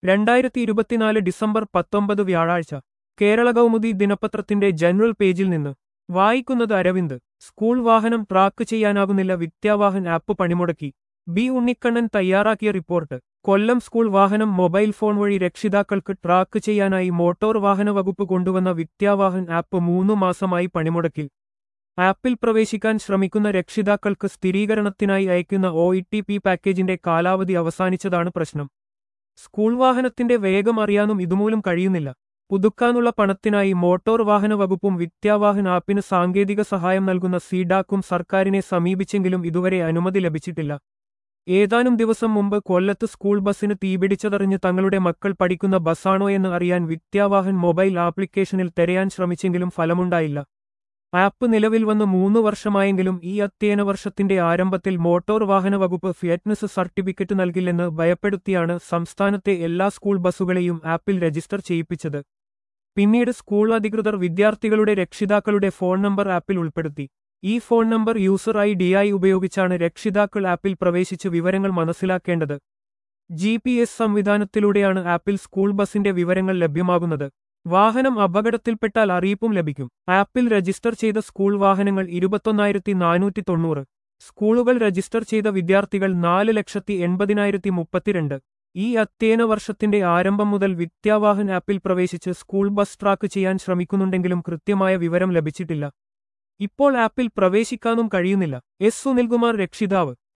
രണ്ടായിരത്തി ഇരുപത്തിനാല് ഡിസംബർ പത്തൊമ്പത് വ്യാഴാഴ്ച കേരള കൗമുദി ദിനപത്രത്തിന്റെ ജനറൽ പേജിൽ നിന്ന് വായിക്കുന്നത് അരവിന്ദ് സ്കൂൾ വാഹനം ട്രാക്ക് ചെയ്യാനാകുന്നില്ല വിദ്യാവാഹൻ ആപ്പ് പണിമുടക്കി ബി ഉണ്ണിക്കണ്ണൻ തയ്യാറാക്കിയ റിപ്പോർട്ട് കൊല്ലം സ്കൂൾ വാഹനം മൊബൈൽ ഫോൺ വഴി രക്ഷിതാക്കൾക്ക് ട്രാക്ക് ചെയ്യാനായി മോട്ടോർ വാഹന വകുപ്പ് കൊണ്ടുവന്ന വിദ്യാവാഹൻ ആപ്പ് മൂന്നു മാസമായി പണിമുടക്കിൽ ആപ്പിൽ പ്രവേശിക്കാൻ ശ്രമിക്കുന്ന രക്ഷിതാക്കൾക്ക് സ്ഥിരീകരണത്തിനായി അയക്കുന്ന ഒ ഇ ടി പി പാക്കേജിന്റെ കാലാവധി അവസാനിച്ചതാണ് പ്രശ്നം സ്കൂൾ വാഹനത്തിന്റെ വേഗം അറിയാനും ഇതുമൂലം കഴിയുന്നില്ല പുതുക്കാനുള്ള പണത്തിനായി മോട്ടോർ വാഹന വകുപ്പും വിദ്യാവാഹൻ ആപ്പിന് സാങ്കേതിക സഹായം നൽകുന്ന സീഡാക്കും സർക്കാരിനെ സമീപിച്ചെങ്കിലും ഇതുവരെ അനുമതി ലഭിച്ചിട്ടില്ല ഏതാനും ദിവസം മുമ്പ് കൊല്ലത്ത് സ്കൂൾ ബസ്സിന് തീപിടിച്ചതറിഞ്ഞ് തങ്ങളുടെ മക്കൾ പഠിക്കുന്ന ബസ്സാണോ എന്ന് അറിയാൻ വിദ്യാവാഹൻ മൊബൈൽ ആപ്ലിക്കേഷനിൽ തിരയാൻ ശ്രമിച്ചെങ്കിലും ഫലമുണ്ടായില്ല ആപ്പ് നിലവിൽ വന്ന് മൂന്ന് വർഷമായെങ്കിലും ഈ അധ്യയന വർഷത്തിന്റെ ആരംഭത്തിൽ മോട്ടോർ വാഹന വകുപ്പ് ഫിയറ്റ്നസ് സർട്ടിഫിക്കറ്റ് നൽകില്ലെന്ന് ഭയപ്പെടുത്തിയാണ് സംസ്ഥാനത്തെ എല്ലാ സ്കൂൾ ബസ്സുകളെയും ആപ്പിൽ രജിസ്റ്റർ ചെയ്യിപ്പിച്ചത് പിന്നീട് സ്കൂൾ അധികൃതർ വിദ്യാർത്ഥികളുടെ രക്ഷിതാക്കളുടെ ഫോൺ നമ്പർ ആപ്പിൽ ഉൾപ്പെടുത്തി ഈ phone number user I D ആയി ഉപയോഗിച്ചാണ് രക്ഷിതാക്കൾ ആപ്പിൽ പ്രവേശിച്ച് വിവരങ്ങൾ മനസ്സിലാക്കേണ്ടത് ജി പി എസ് സംവിധാനത്തിലൂടെയാണ് ആപ്പിൽ സ്കൂൾ ബസിന്റെ വിവരങ്ങൾ ലഭ്യമാകുന്നത് വാഹനം അപകടത്തിൽപ്പെട്ടാൽ അറിയിപ്പും ലഭിക്കും ആപ്പിൽ രജിസ്റ്റർ ചെയ്ത സ്കൂൾ വാഹനങ്ങൾ ഇരുപത്തൊന്നായിരത്തി നാനൂറ്റി തൊണ്ണൂറ് സ്കൂളുകൾ രജിസ്റ്റർ ചെയ്ത വിദ്യാർത്ഥികൾ നാല് ലക്ഷത്തി എൺപതിനായിരത്തി മുപ്പത്തിരണ്ട് ഈ അധ്യയന വർഷത്തിന്റെ ആരംഭം മുതൽ വിദ്യാവാഹൻ ആപ്പിൽ പ്രവേശിച്ച് സ്കൂൾ ബസ് ട്രാക്ക് ചെയ്യാൻ ശ്രമിക്കുന്നുണ്ടെങ്കിലും കൃത്യമായ വിവരം ലഭിച്ചിട്ടില്ല ഇപ്പോൾ ആപ്പിൽ പ്രവേശിക്കാനും കഴിയുന്നില്ല എസ് സുനിൽകുമാർ രക്ഷിതാവ്